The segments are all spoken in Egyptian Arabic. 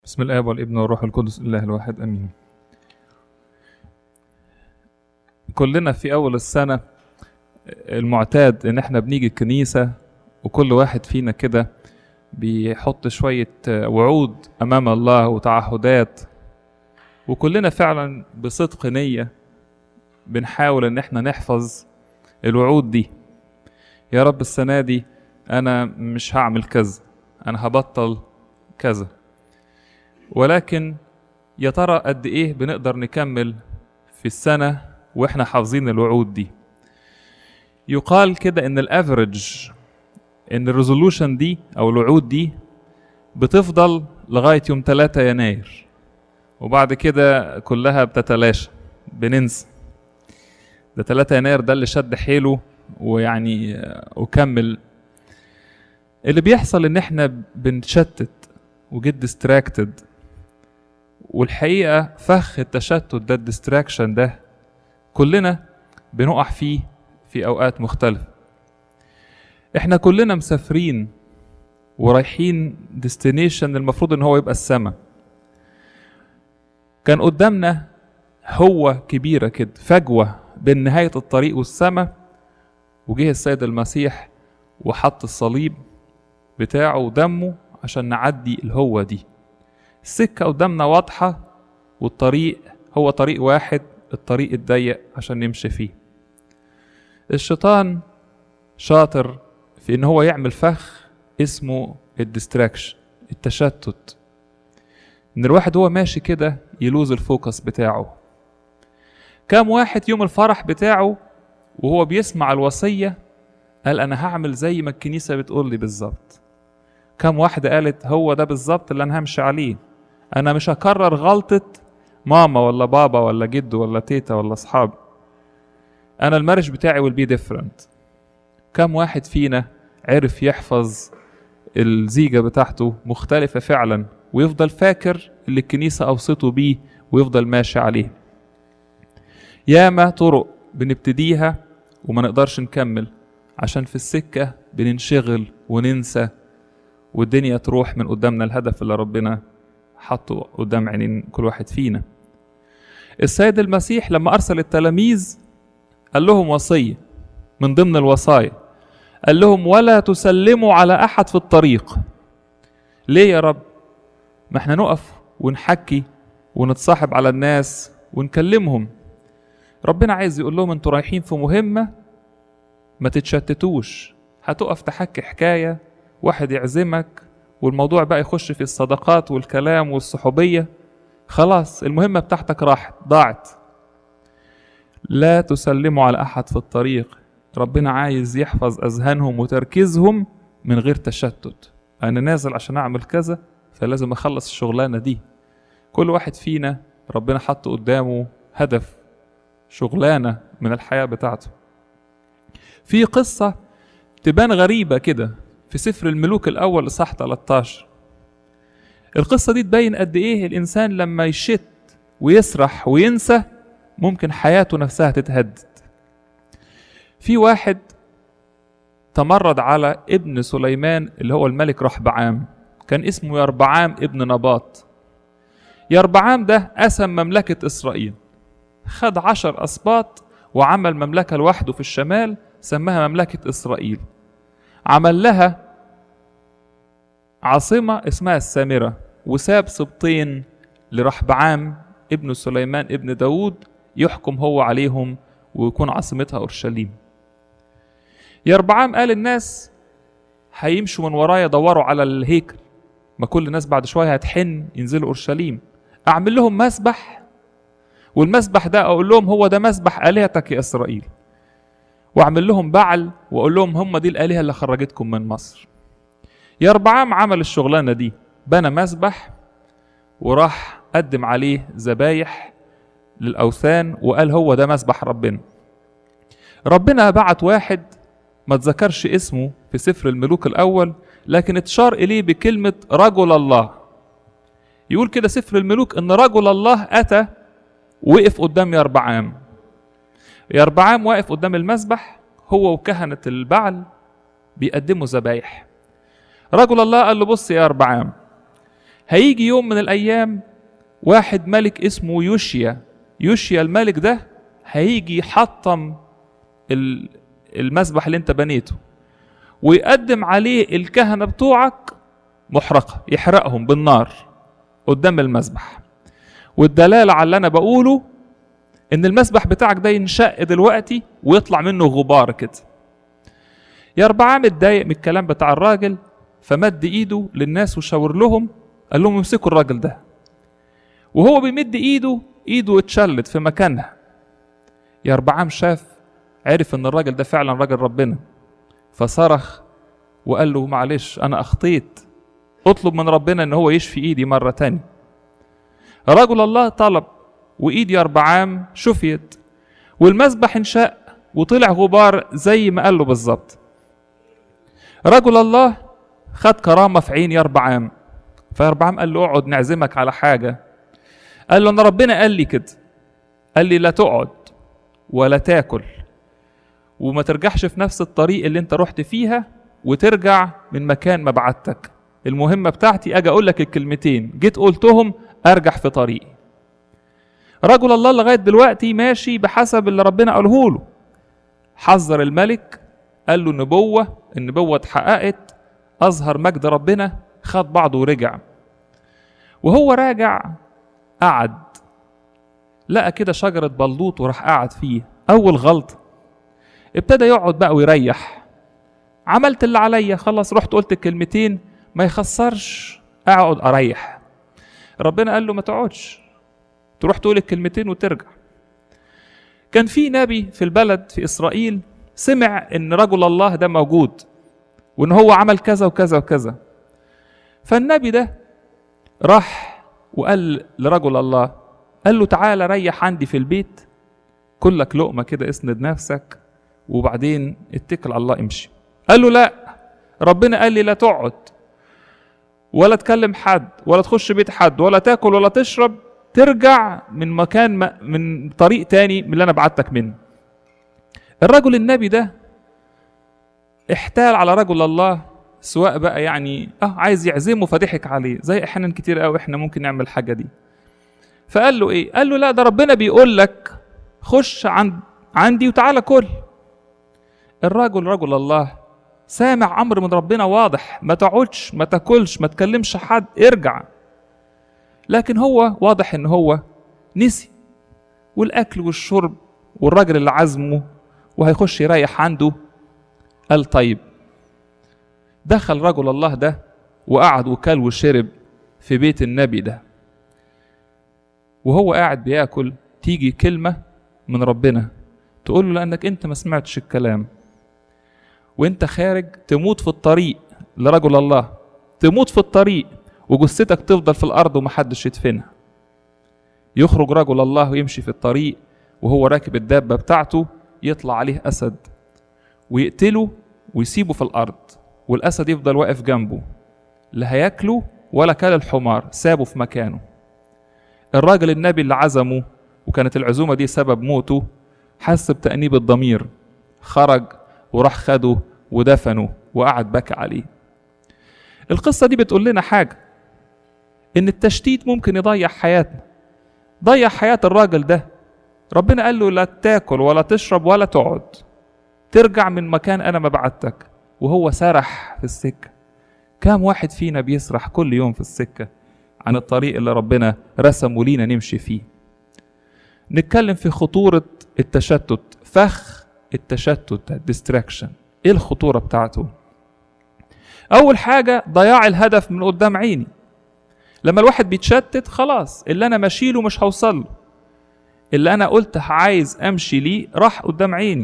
بسم الآب والابن والروح القدس الله الواحد أمين كلنا في أول السنة المعتاد إن إحنا بنيجي الكنيسة وكل واحد فينا كده بيحط شوية وعود أمام الله وتعهدات وكلنا فعلا بصدق نية بنحاول إن إحنا نحفظ الوعود دي يا رب السنة دي أنا مش هعمل كذا أنا هبطل كذا ولكن يا ترى قد ايه بنقدر نكمل في السنه واحنا حافظين الوعود دي يقال كده ان الافريج ان الريزولوشن دي او الوعود دي بتفضل لغايه يوم 3 يناير وبعد كده كلها بتتلاشى بننسى ده 3 يناير ده اللي شد حيله ويعني وكمل اللي بيحصل ان احنا بنتشتت وجيت ديستراكتد والحقيقة فخ التشتت ده الديستراكشن ده كلنا بنقع فيه في أوقات مختلفة احنا كلنا مسافرين ورايحين ديستنيشن المفروض ان هو يبقى السما كان قدامنا هو كبيرة كده فجوة بين نهاية الطريق والسما وجه السيد المسيح وحط الصليب بتاعه ودمه عشان نعدي الهوة دي السكة قدامنا واضحة والطريق هو طريق واحد الطريق الضيق عشان نمشي فيه الشيطان شاطر في ان هو يعمل فخ اسمه الديستراكشن التشتت ان الواحد هو ماشي كده يلوز الفوكس بتاعه كام واحد يوم الفرح بتاعه وهو بيسمع الوصية قال أنا هعمل زي ما الكنيسة بتقول لي بالظبط كم واحدة قالت هو ده بالظبط اللي أنا همشي عليه أنا مش هكرر غلطة ماما ولا بابا ولا جد ولا تيتا ولا أصحابي أنا المارج بتاعي will be different كم واحد فينا عرف يحفظ الزيجة بتاعته مختلفة فعلا ويفضل فاكر اللي الكنيسة أوصته بيه ويفضل ماشي عليه ياما طرق بنبتديها وما نقدرش نكمل عشان في السكة بننشغل وننسى والدنيا تروح من قدامنا الهدف اللي ربنا حطه قدام عينين كل واحد فينا السيد المسيح لما أرسل التلاميذ قال لهم وصية من ضمن الوصايا قال لهم ولا تسلموا على أحد في الطريق ليه يا رب ما احنا نقف ونحكي ونتصاحب على الناس ونكلمهم ربنا عايز يقول لهم انتوا رايحين في مهمة ما تتشتتوش هتقف تحكي حكاية واحد يعزمك والموضوع بقى يخش في الصداقات والكلام والصحوبية خلاص المهمة بتاعتك راحت ضاعت لا تسلموا على أحد في الطريق ربنا عايز يحفظ أذهانهم وتركيزهم من غير تشتت أنا نازل عشان أعمل كذا فلازم أخلص الشغلانة دي كل واحد فينا ربنا حط قدامه هدف شغلانة من الحياة بتاعته في قصة تبان غريبة كده في سفر الملوك الأول إصحاح 13 القصة دي تبين قد إيه الإنسان لما يشت ويسرح وينسى ممكن حياته نفسها تتهدد في واحد تمرد على ابن سليمان اللي هو الملك رحبعام كان اسمه يربعام ابن نباط يربعام ده قسم مملكة إسرائيل خد عشر أسباط وعمل مملكة لوحده في الشمال سماها مملكة إسرائيل عمل لها عاصمة اسمها السامرة وساب سبطين لرحبعام ابن سليمان ابن داود يحكم هو عليهم ويكون عاصمتها أورشليم يربعام قال الناس هيمشوا من ورايا يدوروا على الهيكل ما كل الناس بعد شوية هتحن ينزلوا أورشليم أعمل لهم مسبح والمسبح ده أقول لهم هو ده مسبح آلهتك يا إسرائيل واعمل لهم بعل واقول لهم هم دي الالهه اللي خرجتكم من مصر يربعام عمل الشغلانه دي بنى مسبح وراح قدم عليه ذبايح للاوثان وقال هو ده مسبح ربنا ربنا بعت واحد ما تذكرش اسمه في سفر الملوك الاول لكن اتشار اليه بكلمه رجل الله يقول كده سفر الملوك ان رجل الله اتى وقف قدام يربعام يربعام واقف قدام المسبح هو وكهنة البعل بيقدموا ذبايح رجل الله قال له بص يا يربعام هيجي يوم من الايام واحد ملك اسمه يوشيا يوشيا الملك ده هيجي يحطم ال- المسبح اللي انت بنيته ويقدم عليه الكهنه بتوعك محرقه يحرقهم بالنار قدام المسبح والدلاله على اللي انا بقوله ان المسبح بتاعك ده ينشق دلوقتي ويطلع منه غبار كده يربعام اتضايق من الكلام بتاع الراجل فمد ايده للناس وشاور لهم قال لهم امسكوا الراجل ده وهو بيمد ايده ايده اتشلت في مكانها يربعام شاف عرف ان الراجل ده فعلا راجل ربنا فصرخ وقال له معلش انا اخطيت اطلب من ربنا ان هو يشفي ايدي مرة تانية رجل الله طلب وايد يربعام شفيت والمسبح انشق وطلع غبار زي ما قال له بالظبط رجل الله خد كرامة في عين يربعام فيربعام قال له اقعد نعزمك على حاجة قال له انا ربنا قال لي كده قال لي لا تقعد ولا تاكل وما ترجعش في نفس الطريق اللي انت رحت فيها وترجع من مكان ما بعتك المهمة بتاعتي اجي اقول لك الكلمتين جيت قلتهم ارجع في طريقي رجل الله لغاية دلوقتي ماشي بحسب اللي ربنا قاله له حذر الملك قال له نبوة النبوة اتحققت أظهر مجد ربنا خد بعضه ورجع وهو راجع قعد لقى كده شجرة بلوط وراح قعد فيه أول غلطة ابتدى يقعد بقى ويريح عملت اللي عليا خلاص رحت قلت الكلمتين ما يخسرش اقعد اريح ربنا قال له ما تقعدش تروح تقول الكلمتين وترجع كان في نبي في البلد في اسرائيل سمع ان رجل الله ده موجود وان هو عمل كذا وكذا وكذا فالنبي ده راح وقال لرجل الله قال له تعالى ريح عندي في البيت كلك لقمة كده اسند نفسك وبعدين اتكل على الله امشي قال له لا ربنا قال لي لا تقعد ولا تكلم حد ولا تخش بيت حد ولا تاكل ولا تشرب ترجع من مكان ما من طريق تاني من اللي انا بعتك منه الرجل النبي ده احتال على رجل الله سواء بقى يعني اه عايز يعزمه فضحك عليه زي احيانا كتير قوي احنا ممكن نعمل الحاجه دي فقال له ايه قال له لا ده ربنا بيقول لك خش عند عندي وتعالى كل الرجل رجل الله سامع امر من ربنا واضح ما تقعدش ما تاكلش ما تكلمش حد ارجع لكن هو واضح ان هو نسي والاكل والشرب والراجل اللي عزمه وهيخش يريح عنده قال طيب دخل رجل الله ده وقعد وكل وشرب في بيت النبي ده وهو قاعد بياكل تيجي كلمة من ربنا تقول له لأنك أنت ما سمعتش الكلام وأنت خارج تموت في الطريق لرجل الله تموت في الطريق وجثتك تفضل في الأرض ومحدش يدفنها يخرج رجل الله ويمشي في الطريق وهو راكب الدابة بتاعته يطلع عليه أسد ويقتله ويسيبه في الأرض والأسد يفضل واقف جنبه لا هياكله ولا كل الحمار سابه في مكانه الراجل النبي اللي عزمه وكانت العزومة دي سبب موته حس بتأنيب الضمير خرج وراح خده ودفنه وقعد بكى عليه القصة دي بتقول لنا حاجة إن التشتيت ممكن يضيع حياتنا ضيع حياة الراجل ده ربنا قال له لا تاكل ولا تشرب ولا تقعد ترجع من مكان أنا ما بعتك وهو سرح في السكة كام واحد فينا بيسرح كل يوم في السكة عن الطريق اللي ربنا رسمه لينا نمشي فيه نتكلم في خطورة التشتت فخ التشتت الديستراكشن ايه الخطورة بتاعته اول حاجة ضياع الهدف من قدام عيني لما الواحد بيتشتت خلاص اللي انا ماشيله مش هوصل له اللي انا قلت عايز امشي ليه راح قدام عيني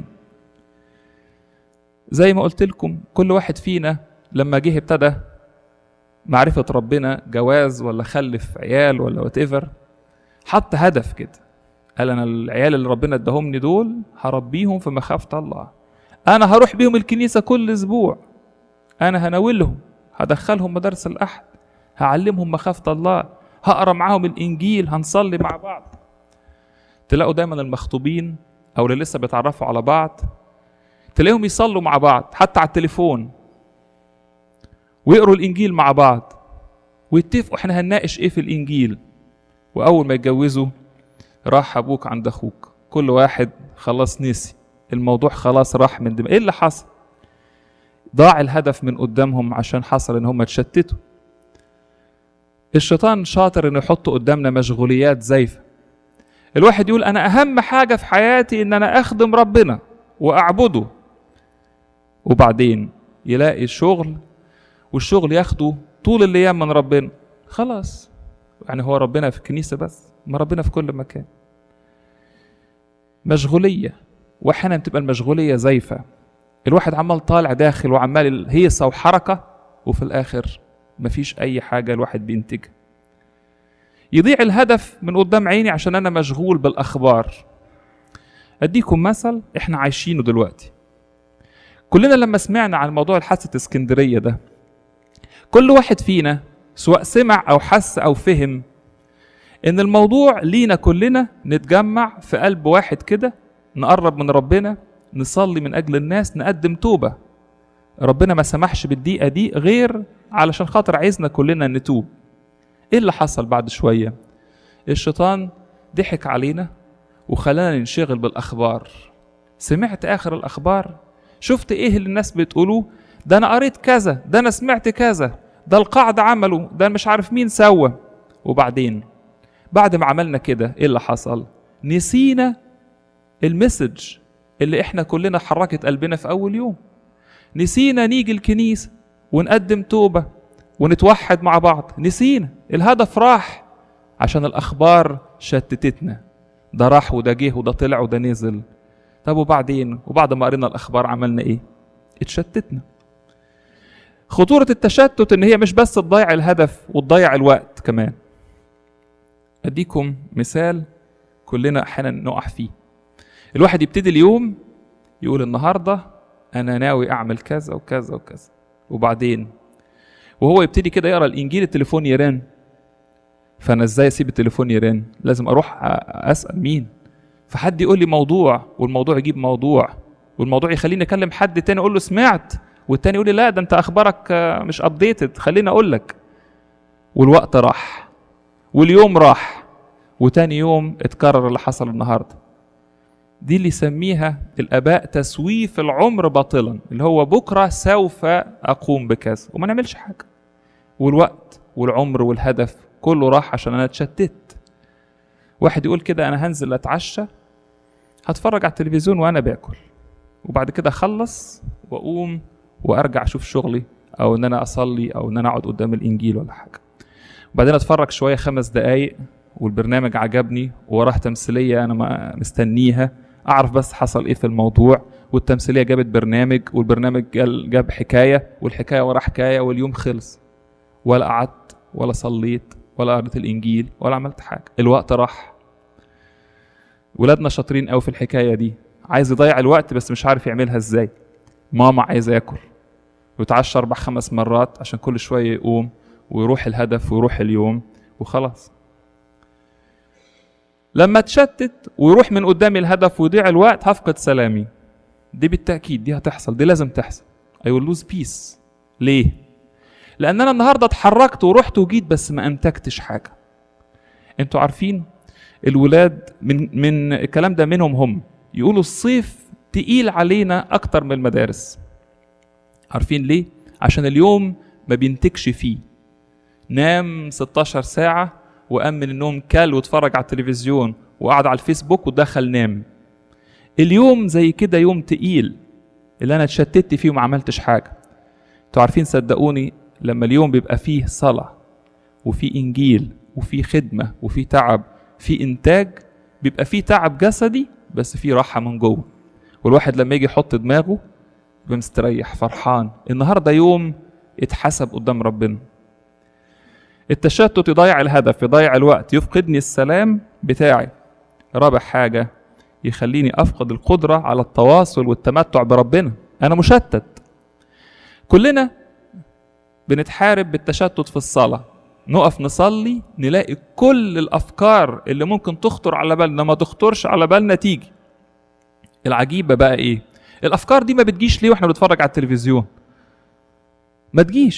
زي ما قلت لكم كل واحد فينا لما جه ابتدى معرفة ربنا جواز ولا خلف عيال ولا وات ايفر حط هدف كده قال انا العيال اللي ربنا اداهمني دول هربيهم في مخافة الله انا هروح بيهم الكنيسة كل اسبوع انا هناولهم هدخلهم مدارس الاحد هعلمهم مخافة الله هقرا معاهم الانجيل هنصلي مع بعض تلاقوا دايما المخطوبين او اللي لسه بيتعرفوا على بعض تلاقيهم يصلوا مع بعض حتى على التليفون ويقروا الانجيل مع بعض ويتفقوا احنا هنناقش ايه في الانجيل واول ما يتجوزوا راح ابوك عند اخوك كل واحد خلاص نسي الموضوع خلاص راح من دماغ ايه اللي حصل ضاع الهدف من قدامهم عشان حصل ان هم اتشتتوا الشيطان شاطر انه يحط قدامنا مشغوليات زيفه الواحد يقول انا اهم حاجه في حياتي ان انا اخدم ربنا واعبده وبعدين يلاقي الشغل والشغل ياخده طول الايام من ربنا خلاص يعني هو ربنا في الكنيسه بس ما ربنا في كل مكان مشغوليه واحيانا تبقى المشغوليه زيفه الواحد عمال طالع داخل وعمال هيصه وحركه وفي الاخر مفيش اي حاجه الواحد بينتجها يضيع الهدف من قدام عيني عشان انا مشغول بالاخبار اديكم مثل احنا عايشينه دلوقتي كلنا لما سمعنا عن موضوع حادثه اسكندريه ده كل واحد فينا سواء سمع او حس او فهم ان الموضوع لينا كلنا نتجمع في قلب واحد كده نقرب من ربنا نصلي من اجل الناس نقدم توبه ربنا ما سمحش بالدقيقه دي غير علشان خاطر عايزنا كلنا نتوب ايه اللي حصل بعد شويه الشيطان ضحك علينا وخلانا ننشغل بالاخبار سمعت اخر الاخبار شفت ايه اللي الناس بتقولوه ده انا قريت كذا ده انا سمعت كذا ده القاعده عملوا ده مش عارف مين سوى وبعدين بعد ما عملنا كده ايه اللي حصل نسينا المسج اللي احنا كلنا حركت قلبنا في اول يوم نسينا نيجي الكنيسه ونقدم توبه ونتوحد مع بعض نسينا الهدف راح عشان الاخبار شتتتنا ده راح وده جه وده طلع وده نزل طب وبعدين وبعد ما قرينا الاخبار عملنا ايه اتشتتنا خطورة التشتت ان هي مش بس تضيع الهدف وتضيع الوقت كمان اديكم مثال كلنا احيانا نقع فيه الواحد يبتدي اليوم يقول النهارده انا ناوي اعمل كذا وكذا وكذا وبعدين وهو يبتدي كده يقرا الانجيل التليفون يرن فانا ازاي اسيب التليفون يرن لازم اروح اسال مين فحد يقول لي موضوع والموضوع يجيب موضوع والموضوع يخليني اكلم حد تاني اقول له سمعت والتاني يقول لي لا ده انت اخبارك مش ابديتد خليني اقول لك والوقت راح واليوم راح وتاني يوم اتكرر اللي حصل النهارده دي اللي يسميها الاباء تسويف العمر باطلا اللي هو بكره سوف اقوم بكذا وما نعملش حاجه والوقت والعمر والهدف كله راح عشان انا اتشتت واحد يقول كده انا هنزل اتعشى هتفرج على التلفزيون وانا باكل وبعد كده اخلص واقوم وارجع اشوف شغلي او ان انا اصلي او ان انا اقعد قدام الانجيل ولا حاجه وبعدين اتفرج شويه خمس دقايق والبرنامج عجبني وراه تمثيليه انا ما مستنيها اعرف بس حصل ايه في الموضوع والتمثيليه جابت برنامج والبرنامج جاب حكايه والحكايه ورا حكايه واليوم خلص ولا قعدت ولا صليت ولا قريت الانجيل ولا عملت حاجه الوقت راح ولادنا شاطرين قوي في الحكايه دي عايز يضيع الوقت بس مش عارف يعملها ازاي ماما عايزه ياكل ويتعشى اربع خمس مرات عشان كل شويه يقوم ويروح الهدف ويروح اليوم وخلاص لما اتشتت ويروح من قدامي الهدف ويضيع الوقت هفقد سلامي دي بالتاكيد دي هتحصل دي لازم تحصل I will lose peace ليه لان انا النهارده اتحركت ورحت وجيت بس ما انتجتش حاجه انتوا عارفين الولاد من من الكلام ده منهم هم يقولوا الصيف تقيل علينا اكتر من المدارس عارفين ليه عشان اليوم ما بينتجش فيه نام 16 ساعه وقام من النوم كل واتفرج على التلفزيون وقعد على الفيسبوك ودخل نام اليوم زي كده يوم تقيل اللي انا اتشتت فيه وما عملتش حاجه انتوا عارفين صدقوني لما اليوم بيبقى فيه صلاه وفي انجيل وفي خدمه وفي تعب في انتاج بيبقى فيه تعب جسدي بس فيه راحه من جوه والواحد لما يجي يحط دماغه يبقى مستريح فرحان النهارده يوم اتحسب قدام ربنا التشتت يضيع الهدف يضيع الوقت يفقدني السلام بتاعي رابع حاجة يخليني أفقد القدرة على التواصل والتمتع بربنا أنا مشتت كلنا بنتحارب بالتشتت في الصلاة نقف نصلي نلاقي كل الأفكار اللي ممكن تخطر على بالنا ما تخطرش على بالنا تيجي العجيبة بقى إيه الأفكار دي ما بتجيش ليه وإحنا بنتفرج على التلفزيون ما تجيش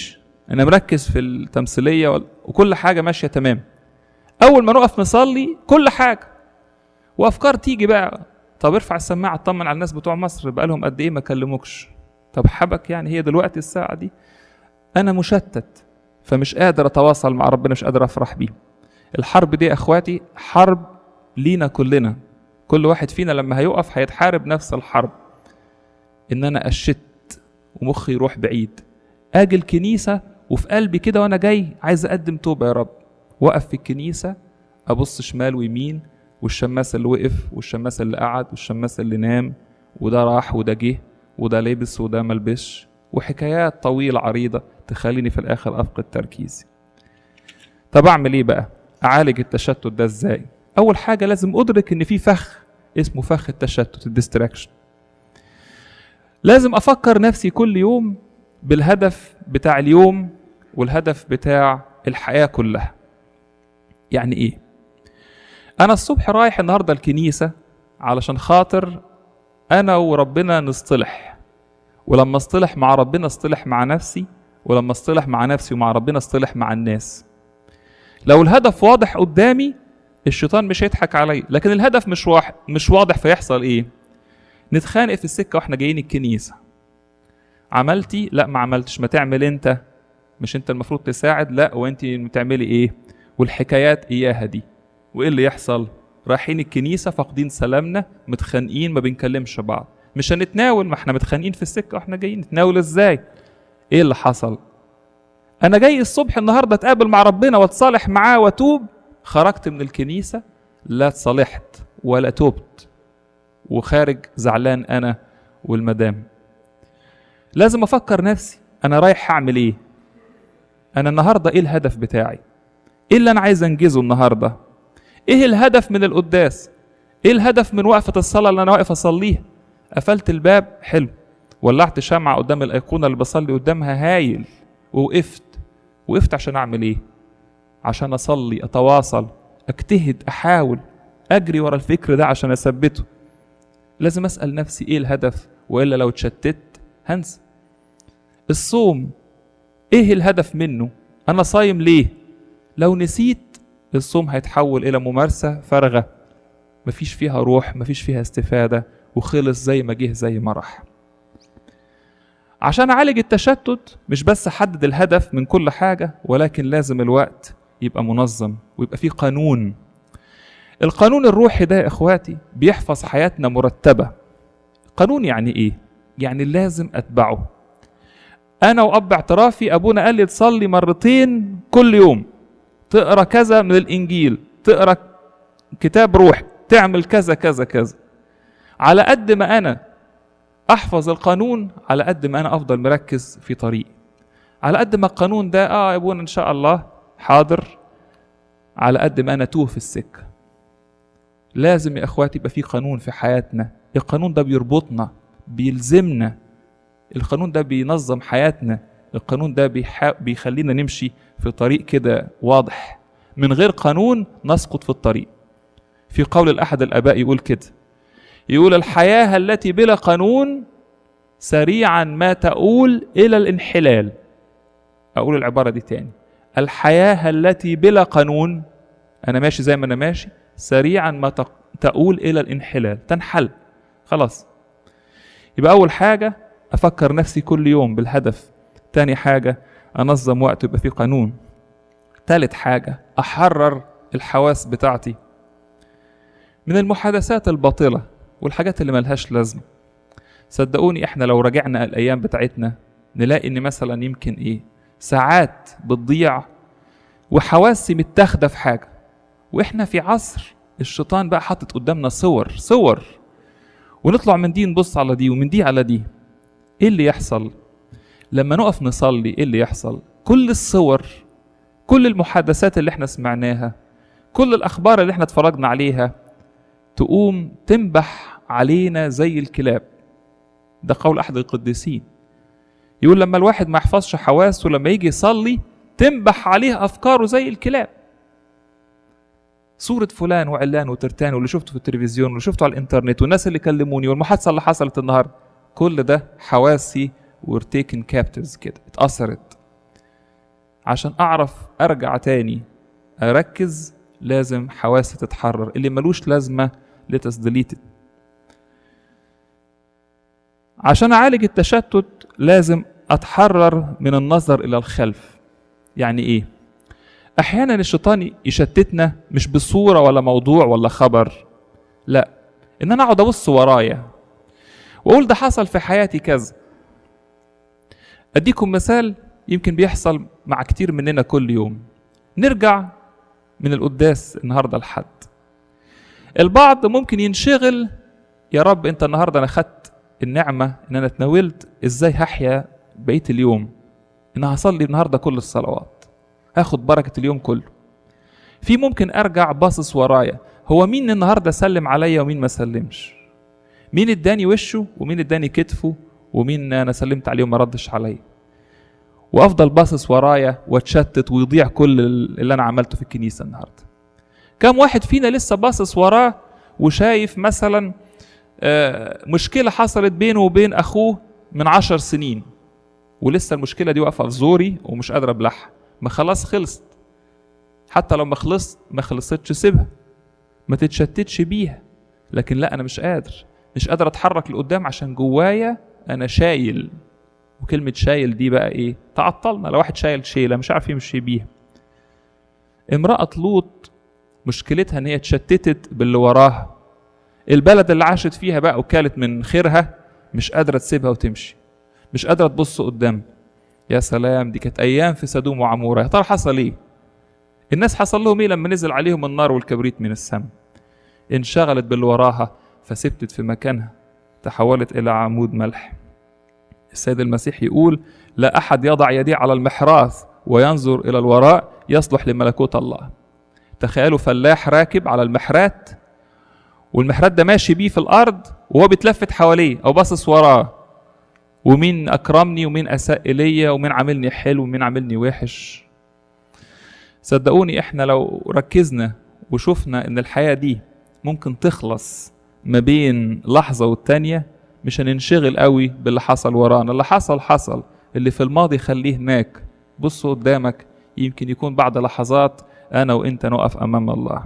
انا مركز في التمثيليه وال- وكل حاجه ماشيه تمام اول ما نقف نصلي كل حاجه وافكار تيجي بقى طب ارفع السماعه اطمن على الناس بتوع مصر بقالهم قد ايه ما كلموكش طب حبك يعني هي دلوقتي الساعه دي انا مشتت فمش قادر اتواصل مع ربنا مش قادر افرح بيه الحرب دي يا اخواتي حرب لينا كلنا كل واحد فينا لما هيقف هيتحارب نفس الحرب ان انا اشت ومخي يروح بعيد اجي الكنيسه وفي قلبي كده وانا جاي عايز اقدم توبه يا رب وقف في الكنيسه ابص شمال ويمين والشماس اللي وقف والشماس اللي قعد والشماس اللي نام وده راح وده جه وده لبس وده ملبسش وحكايات طويلة عريضة تخليني في الآخر أفقد تركيزي طب أعمل إيه بقى؟ أعالج التشتت ده إزاي؟ أول حاجة لازم أدرك إن في فخ اسمه فخ التشتت الديستراكشن لازم أفكر نفسي كل يوم بالهدف بتاع اليوم والهدف بتاع الحياة كلها يعني إيه؟ أنا الصبح رايح النهاردة الكنيسة علشان خاطر أنا وربنا نصطلح ولما اصطلح مع ربنا اصطلح مع نفسي ولما اصطلح مع نفسي ومع ربنا اصطلح مع الناس لو الهدف واضح قدامي الشيطان مش هيضحك عليا لكن الهدف مش واحد مش واضح فيحصل ايه نتخانق في السكه واحنا جايين الكنيسه عملتي لا ما عملتش ما تعمل انت مش انت المفروض تساعد لا وانت بتعملي ايه والحكايات اياها دي وايه اللي يحصل رايحين الكنيسه فاقدين سلامنا متخانقين ما بنكلمش بعض مش هنتناول ما احنا متخانقين في السكه واحنا جايين نتناول ازاي ايه اللي حصل انا جاي الصبح النهارده اتقابل مع ربنا واتصالح معاه واتوب خرجت من الكنيسه لا اتصالحت ولا توبت وخارج زعلان انا والمدام لازم افكر نفسي انا رايح اعمل ايه انا النهارده ايه الهدف بتاعي ايه اللي انا عايز انجزه النهارده ايه الهدف من القداس ايه الهدف من وقفه الصلاه اللي انا واقف اصليها قفلت الباب حلو ولعت شمعة قدام الأيقونة اللي بصلي قدامها هايل ووقفت وقفت عشان أعمل إيه؟ عشان أصلي أتواصل أجتهد أحاول أجري ورا الفكر ده عشان أثبته لازم أسأل نفسي إيه الهدف وإلا لو اتشتت هنسى الصوم إيه الهدف منه؟ أنا صايم ليه؟ لو نسيت الصوم هيتحول إلى ممارسة فارغة مفيش فيها روح مفيش فيها استفادة وخلص زي ما جه زي ما راح عشان اعالج التشتت مش بس احدد الهدف من كل حاجه ولكن لازم الوقت يبقى منظم ويبقى فيه قانون القانون الروحي ده يا اخواتي بيحفظ حياتنا مرتبه قانون يعني ايه يعني لازم اتبعه انا واب اعترافي ابونا قال لي تصلي مرتين كل يوم تقرا كذا من الانجيل تقرا كتاب روح تعمل كذا كذا كذا على قد ما انا احفظ القانون على قد ما انا افضل مركز في طريقي على قد ما القانون ده اه يا ابونا ان شاء الله حاضر على قد ما انا توه في السكه لازم يا اخواتي يبقى في قانون في حياتنا القانون ده بيربطنا بيلزمنا القانون ده بينظم حياتنا القانون ده بيحا... بيخلينا نمشي في طريق كده واضح من غير قانون نسقط في الطريق في قول الأحد الآباء يقول كده يقول الحياة التي بلا قانون سريعا ما تؤول إلى الانحلال أقول العبارة دي تاني الحياة التي بلا قانون أنا ماشي زي ما أنا ماشي سريعا ما تؤول إلى الانحلال تنحل خلاص يبقى أول حاجة أفكر نفسي كل يوم بالهدف تاني حاجة أنظم وقت يبقى فيه قانون تالت حاجة أحرر الحواس بتاعتي من المحادثات الباطلة والحاجات اللي ملهاش لازمة صدقوني احنا لو رجعنا الأيام بتاعتنا نلاقي إن مثلا يمكن إيه ساعات بتضيع وحواسي متاخدة في حاجة وإحنا في عصر الشيطان بقى حاطط قدامنا صور صور ونطلع من دي نبص على دي ومن دي على دي إيه اللي يحصل لما نقف نصلي إيه اللي يحصل كل الصور كل المحادثات اللي احنا سمعناها كل الأخبار اللي احنا اتفرجنا عليها تقوم تنبح علينا زي الكلاب ده قول أحد القديسين يقول لما الواحد ما يحفظش حواسه لما يجي يصلي تنبح عليه أفكاره زي الكلاب صورة فلان وعلان وترتان واللي شفته في التلفزيون واللي شفته على الإنترنت والناس اللي كلموني والمحادثة اللي حصلت النهاردة كل ده حواسي were taken captives كده اتأثرت عشان اعرف ارجع تاني اركز لازم حواسي تتحرر اللي ملوش لازمه لتس ديليتد عشان اعالج التشتت لازم اتحرر من النظر الى الخلف يعني ايه احيانا الشيطان يشتتنا مش بصوره ولا موضوع ولا خبر لا ان انا اقعد ابص ورايا واقول ده حصل في حياتي كذا اديكم مثال يمكن بيحصل مع كتير مننا كل يوم نرجع من القداس النهارده لحد البعض ممكن ينشغل يا رب انت النهارده انا خدت النعمه ان انا اتناولت ازاي هحيا بقيه اليوم ان هصلي النهارده كل الصلوات هاخد بركه اليوم كله في ممكن ارجع باصص ورايا هو مين النهارده سلم عليا ومين ما سلمش مين اداني وشه ومين اداني كتفه ومين انا سلمت عليه وما ردش عليا وافضل باصص ورايا واتشتت ويضيع كل اللي انا عملته في الكنيسه النهارده كم واحد فينا لسه باصص وراه وشايف مثلا مشكله حصلت بينه وبين اخوه من عشر سنين ولسه المشكله دي واقفه في زوري ومش قادر ابلعها ما خلاص خلصت حتى لو ما خلصت ما خلصتش سيبها ما تتشتتش بيها لكن لا انا مش قادر مش قادر اتحرك لقدام عشان جوايا انا شايل وكلمة شايل دي بقى ايه تعطلنا لو واحد شايل شيلة مش عارف يمشي بيها امرأة لوط مشكلتها ان هي اتشتتت باللي وراها البلد اللي عاشت فيها بقى وكالت من خيرها مش قادرة تسيبها وتمشي مش قادرة تبص قدام يا سلام دي كانت ايام في سدوم وعمورة يا ترى حصل ايه الناس حصل لهم ايه لما نزل عليهم النار والكبريت من السماء انشغلت باللي وراها فثبتت في مكانها تحولت الى عمود ملح السيد المسيح يقول لا احد يضع يديه على المحراث وينظر الى الوراء يصلح لملكوت الله تخيلوا فلاح راكب على المحرات والمحرات ده ماشي بيه في الارض وهو بيتلفت حواليه او باصص وراه ومين اكرمني ومين اساء الي ومين عاملني حلو ومين عاملني وحش صدقوني احنا لو ركزنا وشفنا ان الحياه دي ممكن تخلص ما بين لحظه والتانيه مش هننشغل قوي باللي حصل ورانا اللي حصل حصل اللي في الماضي خليه هناك بص قدامك يمكن يكون بعد لحظات انا وانت نقف امام الله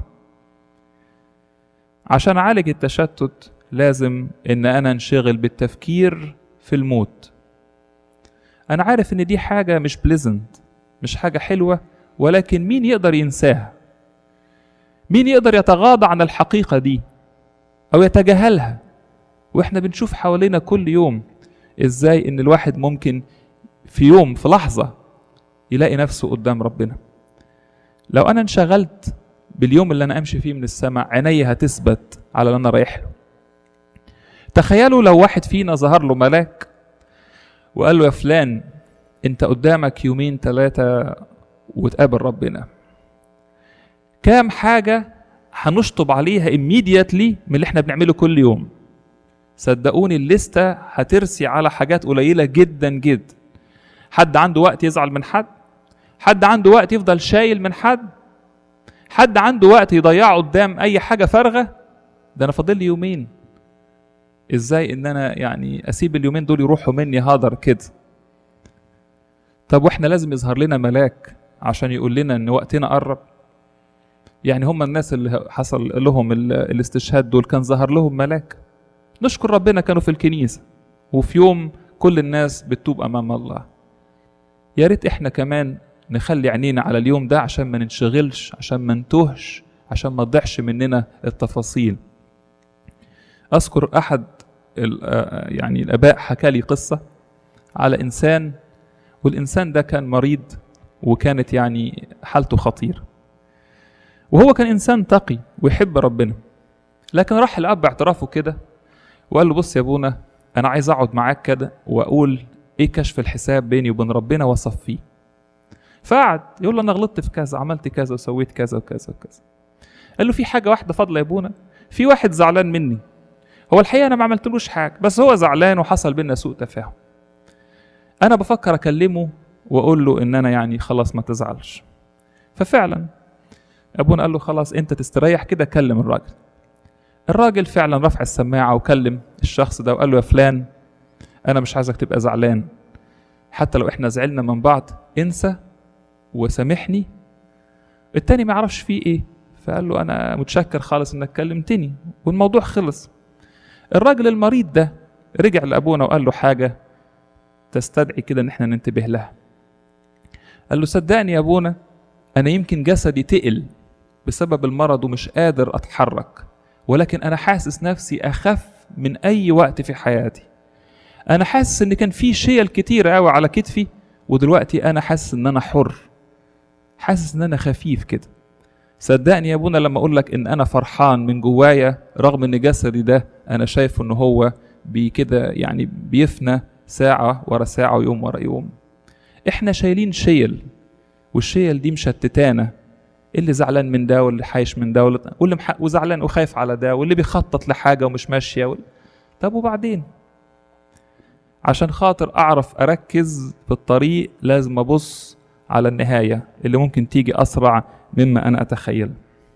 عشان اعالج التشتت لازم ان انا انشغل بالتفكير في الموت انا عارف ان دي حاجه مش بليزنت مش حاجه حلوه ولكن مين يقدر ينساها مين يقدر يتغاضى عن الحقيقه دي او يتجاهلها واحنا بنشوف حوالينا كل يوم ازاي ان الواحد ممكن في يوم في لحظة يلاقي نفسه قدام ربنا لو انا انشغلت باليوم اللي انا امشي فيه من السماء عيني هتثبت على اللي انا رايح له تخيلوا لو واحد فينا ظهر له ملاك وقال له يا فلان انت قدامك يومين ثلاثة وتقابل ربنا كام حاجة هنشطب عليها immediately من اللي احنا بنعمله كل يوم صدقوني الليستة هترسي على حاجات قليلة جدا جدا حد عنده وقت يزعل من حد حد عنده وقت يفضل شايل من حد حد عنده وقت يضيعه قدام اي حاجة فارغة ده انا فاضل لي يومين ازاي ان انا يعني اسيب اليومين دول يروحوا مني هدر كده طب واحنا لازم يظهر لنا ملاك عشان يقول لنا ان وقتنا قرب يعني هم الناس اللي حصل لهم الاستشهاد دول كان ظهر لهم ملاك نشكر ربنا كانوا في الكنيسة وفي يوم كل الناس بتتوب أمام الله يا ريت إحنا كمان نخلي عينينا على اليوم ده عشان ما ننشغلش عشان ما نتوهش عشان ما تضيعش مننا التفاصيل أذكر أحد يعني الآباء حكى لي قصة على إنسان والإنسان ده كان مريض وكانت يعني حالته خطيرة وهو كان إنسان تقي ويحب ربنا لكن راح الأب باعترافه كده وقال له بص يا ابونا انا عايز اقعد معاك كده واقول ايه كشف الحساب بيني وبين ربنا واصفيه فقعد يقول له انا غلطت في كذا عملت كذا وسويت كذا وكذا وكذا قال له في حاجه واحده فاضله يا ابونا في واحد زعلان مني هو الحقيقه انا ما عملتلوش حاجه بس هو زعلان وحصل بينا سوء تفاهم انا بفكر اكلمه واقول له ان انا يعني خلاص ما تزعلش ففعلا ابونا قال له خلاص انت تستريح كده كلم الراجل الراجل فعلا رفع السماعة وكلم الشخص ده وقال له يا فلان أنا مش عايزك تبقى زعلان حتى لو إحنا زعلنا من بعض انسى وسامحني التاني ما يعرفش فيه ايه فقال له انا متشكر خالص انك كلمتني والموضوع خلص الراجل المريض ده رجع لابونا وقال له حاجه تستدعي كده ان احنا ننتبه لها قال له صدقني يا ابونا انا يمكن جسدي تقل بسبب المرض ومش قادر اتحرك ولكن انا حاسس نفسي اخف من اي وقت في حياتي انا حاسس ان كان في شيل كتير قوي على كتفي ودلوقتي انا حاسس ان انا حر حاسس ان انا خفيف كده صدقني يا ابونا لما اقول لك ان انا فرحان من جوايا رغم ان جسدي ده انا شايفه ان هو بي كده يعني بيفنى ساعة ورا ساعة ويوم ورا يوم احنا شايلين شيل والشيل دي مشتتانا اللي زعلان من ده واللي حايش من ده واللي, واللي مح... وزعلان وخايف على ده واللي بيخطط لحاجة ومش ماشية وال... طب وبعدين عشان خاطر أعرف أركز في الطريق لازم أبص على النهاية اللي ممكن تيجي أسرع مما أنا أتخيل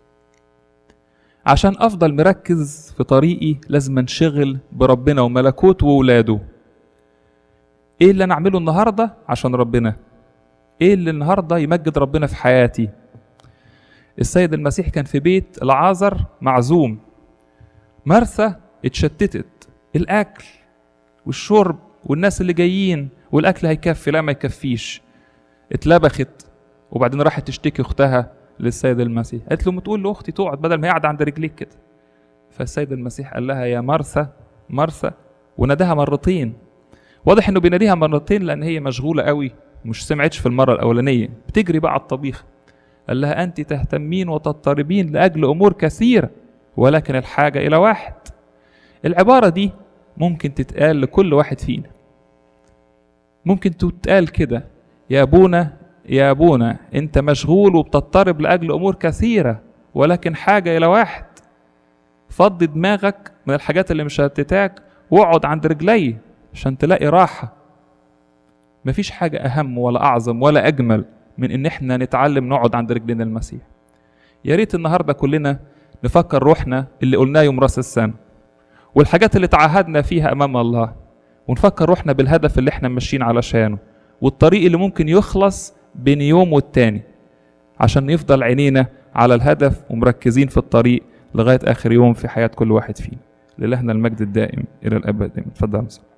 عشان أفضل مركز في طريقي لازم أنشغل بربنا وملكوته وولاده إيه اللي أنا أعمله النهاردة عشان ربنا إيه اللي النهاردة يمجد ربنا في حياتي السيد المسيح كان في بيت العازر معزوم مرثى اتشتتت الأكل والشرب والناس اللي جايين والأكل هيكفي لا ما يكفيش اتلبخت وبعدين راحت تشتكي اختها للسيد المسيح قالت له ما تقول لاختي تقعد بدل ما هي قاعده عند رجليك كده فالسيد المسيح قال لها يا مرثى مرثى وناداها مرتين واضح انه بيناديها مرتين لان هي مشغوله قوي مش سمعتش في المره الاولانيه بتجري بقى على الطبيخ قال لها انت تهتمين وتضطربين لاجل امور كثيره ولكن الحاجه الى واحد العباره دي ممكن تتقال لكل واحد فينا ممكن تتقال كده يا ابونا يا ابونا انت مشغول وبتضطرب لاجل امور كثيره ولكن حاجه الى واحد فضي دماغك من الحاجات اللي مشتتاك واقعد عند رجلي عشان تلاقي راحه مفيش حاجه اهم ولا اعظم ولا اجمل من ان احنا نتعلم نقعد عند رجلين المسيح يا ريت النهارده كلنا نفكر روحنا اللي قلناه يوم راس السنه والحاجات اللي تعهدنا فيها امام الله ونفكر روحنا بالهدف اللي احنا ماشيين علشانه والطريق اللي ممكن يخلص بين يوم والتاني عشان يفضل عينينا على الهدف ومركزين في الطريق لغاية آخر يوم في حياة كل واحد فينا لإلهنا المجد الدائم إلى الأبد اتفضل